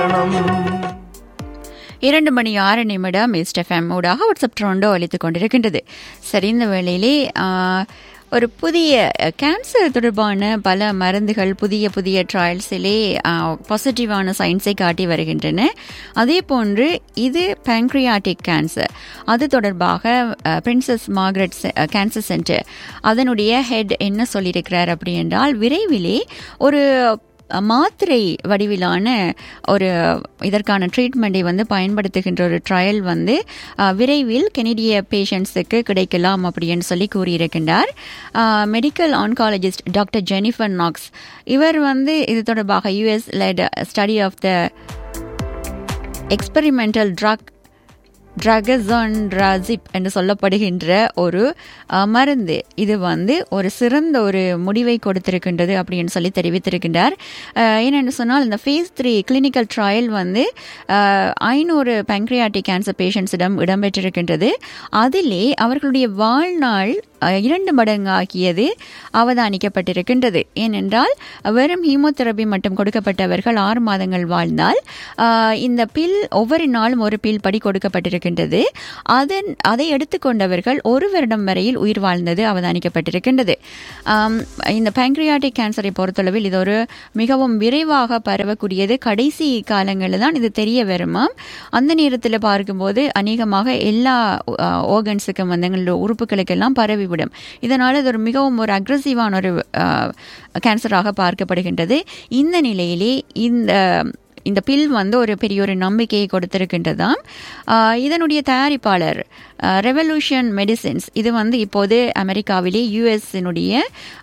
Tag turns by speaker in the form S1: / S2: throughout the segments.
S1: இரண்டு மணி ஆறு நிமிடம் எஸ்டெஃப்எம் ஊடாக வாட்ஸ்அப் ட்ரோண்டோ அளித்துக் கொண்டிருக்கின்றது சரி இந்த வேளையிலே ஆ, ஒரு புதிய கேன்சர் தொடர்பான பல மருந்துகள் புதிய புதிய ட்ரையல்ஸிலே பாசிட்டிவான சயின்ஸை காட்டி வருகின்றன அதே போன்று இது பேங்க்ரியாட்டிக் கேன்சர் அது தொடர்பாக பிரின்சஸ் மார்கரெட் கேன்சர் சென்டர் அதனுடைய ஹெட் என்ன சொல்லியிருக்கிறார் அப்படி என்றால் விரைவிலே ஒரு மாத்திரை வடிவிலான ஒரு இதற்கான ட்ரீட்மெண்ட்டை வந்து பயன்படுத்துகின்ற ஒரு ட்ரையல் வந்து அஹ், விரைவில் கெனடிய பேஷண்ட்ஸுக்கு கிடைக்கலாம் அப்படின்னு சொல்லி கூறியிருக்கின்றார் medical oncologist doctor Jennifer Knox இவர் வந்து இது தொடர்பாக US led study of the experimental drug daraxonrasib என்று சொல்லப்படுகின்ற ஒரு அஹ், மருந்து இது வந்து ஒரு சிறந்த ஒரு முடிவை கொடுத்திருக்கின்றது அப்படின்னு சொல்லி தெரிவித்திருக்கின்றார் அஹ், என்னென்னு சொன்னால் இந்த ஃபேஸ் த்ரீ கிளினிக்கல் ட்ரையல் வந்து ஐநூறு பேங்க்ரியாட்டிக் கேன்சர் பேஷண்ட்ஸிடம் இடம்பெற்றிருக்கின்றது அதிலே அவர்களுடைய வாழ்நாள் அஹ், இரண்டு மடங்காகியது அவதானிக்கப்பட்டிருக்கின்றது ஏனென்றால் வெறும் ஹீமோதெரபி மட்டும் கொடுக்கப்பட்டவர்கள் ஆறு மாதங்கள் வாழ்ந்தால் ஆஹ், இந்த பில் ஒவ்வொரு நாளும் ஒரு பில் படி கொடுக்கப்பட்டிருக்கின்றது அதன் அதை எடுத்துக்கொண்டவர்கள் ஒரு வருடம் வரையில் உயிர் வாழ்ந்தது அவதானிக்கப்பட்டிருக்கின்றது ஆம், இந்த பேங்க்ரியாட்டிக் கேன்சரை பொறுத்தளவில் இது ஒரு மிகவும் விரைவாக பரவக்கூடியது கடைசி காலங்களில் தான் இது தெரிய வருமாம் அந்த நேரத்தில் பார்க்கும்போது அநேகமாக எல்லா ஓர்கன்ஸுக்கும் வந்து எங்களோட உறுப்புகளுக்கெல்லாம் பரவிவிடும் இதனால் இது ஒரு மிகவும் ஒரு அக்ரஸிவான ஒரு கேன்சராக பார்க்கப்படுகின்றது இந்த நிலையிலே இந்த இந்த பில் வந்து ஒரு பெரிய ஒரு நம்பிக்கையை கொடுத்திருக்கின்றதாம் ஆஹ் இதனுடைய தயாரிப்பாளர் ரெவல்யூஷன் மெடிசின்ஸ் இது வந்து இப்போது அமெரிக்காவிலே யூஎஸ்னுடைய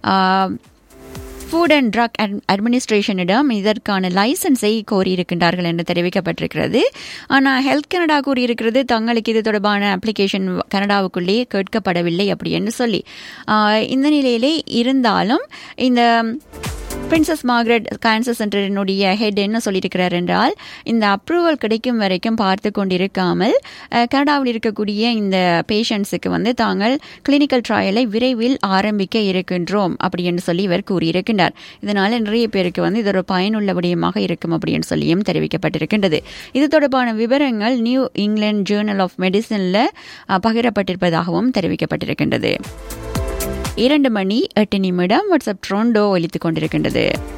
S1: ஃபுட் அண்ட் ட்ரக் அட்மினிஸ்ட்ரேஷனிடம் இதற்கான லைசன்ஸை கோரியிருக்கின்றார்கள் என்று தெரிவிக்கப்பட்டிருக்கிறது ஆனால் ஹெல்த் கனடா கூறியிருக்கிறது தங்களுக்கு இது தொடர்பான அப்ளிகேஷன் கனடாவுக்குள்ளேயே கேட்கப்படவில்லை அப்படின்னு சொல்லி ஆஹ் இந்த நிலையிலே இருந்தாலும் இந்த பிரின்சஸ் மார்கரெட் கேன்சர் சென்டரினுடைய ஹெட் என்ன சொல்லியிருக்கிறார் என்றால் இந்த அப்ரூவல் கிடைக்கும் வரைக்கும் பார்த்து கொண்டிருக்காமல் அஹ், கனடாவில் இருக்கக்கூடிய இந்த பேஷண்ட்ஸுக்கு வந்து தாங்கள் கிளினிக்கல் ட்ரையலை விரைவில் ஆரம்பிக்க இருக்கின்றோம் அப்படி என்று சொல்லி இவர் கூறியிருக்கின்றார் இதனால நிறைய பேருக்கு வந்து இது ஒரு பயனுள்ள விடயமாக இருக்கும் அப்படின்னு சொல்லியும் தெரிவிக்கப்பட்டிருக்கின்றது இது தொடர்பான விவரங்கள் நியூ இங்கிலாந்து ஜேர்னல் ஆஃப் மெடிசனில் பகிரப்பட்டிருப்பதாகவும் தெரிவிக்கப்பட்டிருக்கின்றது இரண்டு மணி எட்டு நிமிடம் வாட்ஸ்அப் ட்ரோண்டோ ஒலித்துக் கொண்டிருக்கின்றது